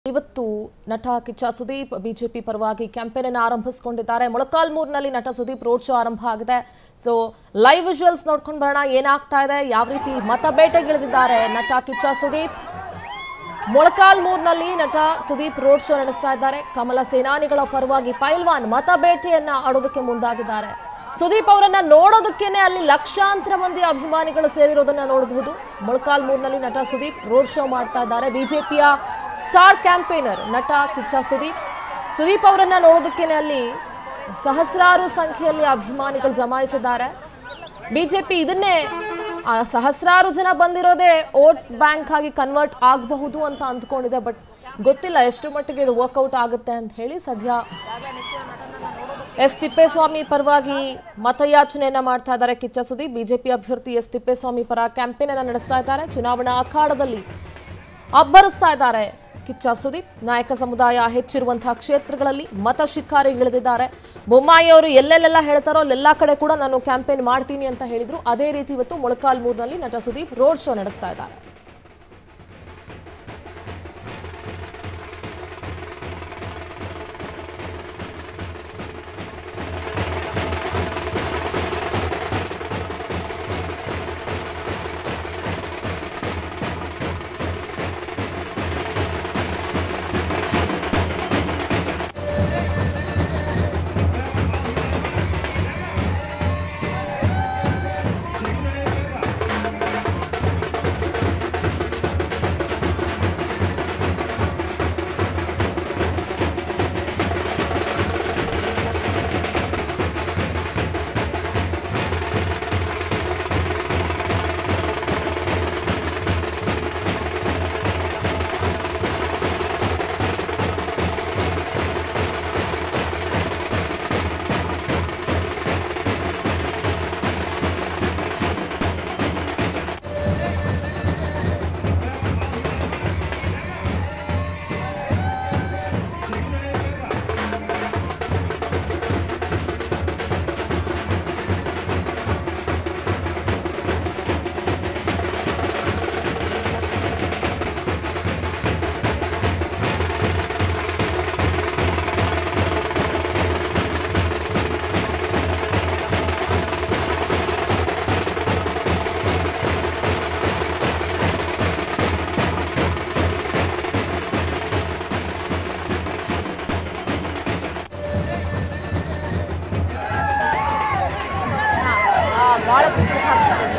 ಇವತ್ತು ನಟ ಕಿಚ್ಚ ಸುದೀಪ್ ಬಿಜೆಪಿ ಪರವಾಗಿ ಕ್ಯಾಂಪೇನ್ ಅನ್ನು ಆರಂಭಿಸಿಕೊಂಡಿದ್ದಾರೆ ಮೊಳಕಾಲ್ಮೂರಿನಲ್ಲಿ ನಟ ಸುದೀಪ್ ರೋಡ್ ಶೋ ಆರಂಭ ಆಗಿದೆ ಸೊ ಲೈವ್ ವಿಜುವಲ್ಸ್ ನೋಡ್ಕೊಂಡು ಬರೋಣ ಏನಾಗ್ತಾ ಇದೆ ಯಾವ ರೀತಿ ಮತಬೇಟೆಗಿಳಿದಿದ್ದಾರೆ ನಟ ಕಿಚ್ಚ ಸುದೀಪ್ ಮೊಳಕಾಲ್ಮೂರ್ನಲ್ಲಿ ನಟ ಸುದೀಪ್ ರೋಡ್ ಶೋ ನಡೆಸ್ತಾ ಇದ್ದಾರೆ ಕಮಲ ಸೇನಾನಿಗಳ ಪರವಾಗಿ ಪೈಲ್ವಾನ್ ಮತಬೇಟೆಯನ್ನ ಆಡೋದಕ್ಕೆ ಮುಂದಾಗಿದ್ದಾರೆ ಸುದೀಪ್ ಅವರನ್ನ ನೋಡೋದಕ್ಕೇನೆ ಅಲ್ಲಿ ಲಕ್ಷಾಂತರ ಮಂದಿ ಅಭಿಮಾನಿಗಳು ಸೇರಿರೋದನ್ನ ನೋಡಬಹುದು ಮೊಳಕಾಲ್ಮೂರ್ನಲ್ಲಿ ನಟ ಸುದೀಪ್ ರೋಡ್ ಶೋ ಮಾಡ್ತಾ ಇದ್ದಾರೆ ಬಿಜೆಪಿಯ ಸ್ಟಾರ್ ಕ್ಯಾಂಪೇನರ್ ನಟ ಕಿಚ್ಚ ಸುದೀಪ್ ಸುದೀಪ್ ಅವರನ್ನ ನೋಡೋದಕ್ಕೇನೆ ಅಲ್ಲಿ ಸಹಸ್ರಾರು ಸಂಖ್ಯೆಯಲ್ಲಿ ಅಭಿಮಾನಿಗಳು ಜಮಾಯಿಸಿದ್ದಾರೆ ಬಿಜೆಪಿ ಇದನ್ನೇ ಆ ಸಹಸ್ರಾರು ಜನ ಬಂದಿರೋದೇ ವೋಟ್ ಬ್ಯಾಂಕ್ ಆಗಿ ಕನ್ವರ್ಟ್ ಆಗಬಹುದು ಅಂತ ಅಂದ್ಕೊಂಡಿದೆ ಬಟ್ ಗೊತ್ತಿಲ್ಲ ಎಷ್ಟು ಮಟ್ಟಿಗೆ ಇದು ವರ್ಕೌಟ್ ಆಗುತ್ತೆ ಅಂತ ಹೇಳಿ ಸದ್ಯ ಎಸ್ ತಿಪ್ಪೇಸ್ವಾಮಿ ಪರವಾಗಿ ಮತಯಾಚನೆಯನ್ನ ಮಾಡ್ತಾ ಇದ್ದಾರೆ ಕಿಚ್ಚ ಸುದೀಪ್ ಬಿಜೆಪಿ ಅಭ್ಯರ್ಥಿ ಎಸ್ ತಿಪ್ಪೇಸ್ವಾಮಿ ಪರ ಕ್ಯಾಂಪೇನ್ ಅನ್ನ ನಡೆಸ್ತಾ ಇದ್ದಾರೆ ಚುನಾವಣಾ ಅಖಾಡದಲ್ಲಿ ಅಬ್ಬರಿಸ್ತಾ ಇದ್ದಾರೆ ಕಿಚ್ಚ ಸುದೀಪ್ ನಾಯಕ ಸಮುದಾಯ ಹೆಚ್ಚಿರುವಂತಹ ಕ್ಷೇತ್ರಗಳಲ್ಲಿ ಮತ ಶಿಕಾರಿಗಿಳಿದಿದ್ದಾರೆ ಬೊಮ್ಮಾಯಿ ಅವರು ಎಲ್ಲೆಲ್ಲೆಲ್ಲ ಹೇಳ್ತಾರೋ ಅಲ್ಲೆಲ್ಲ ಕಡೆ ಕೂಡ ನಾನು ಕ್ಯಾಂಪೇನ್ ಮಾಡ್ತೀನಿ ಅಂತ ಹೇಳಿದ್ರು ಅದೇ ರೀತಿ ಇವತ್ತು ಮೊಳಕಾಲ್ಮೂರಿನಲ್ಲಿ ನಟ ಸುದೀಪ್ ರೋಡ್ ಶೋ ನಡೆಸ್ತಾ ಇದ್ದಾರೆ ಗಾಳ ಕುಸಿದು ಹಾಕ್ತಾರೆ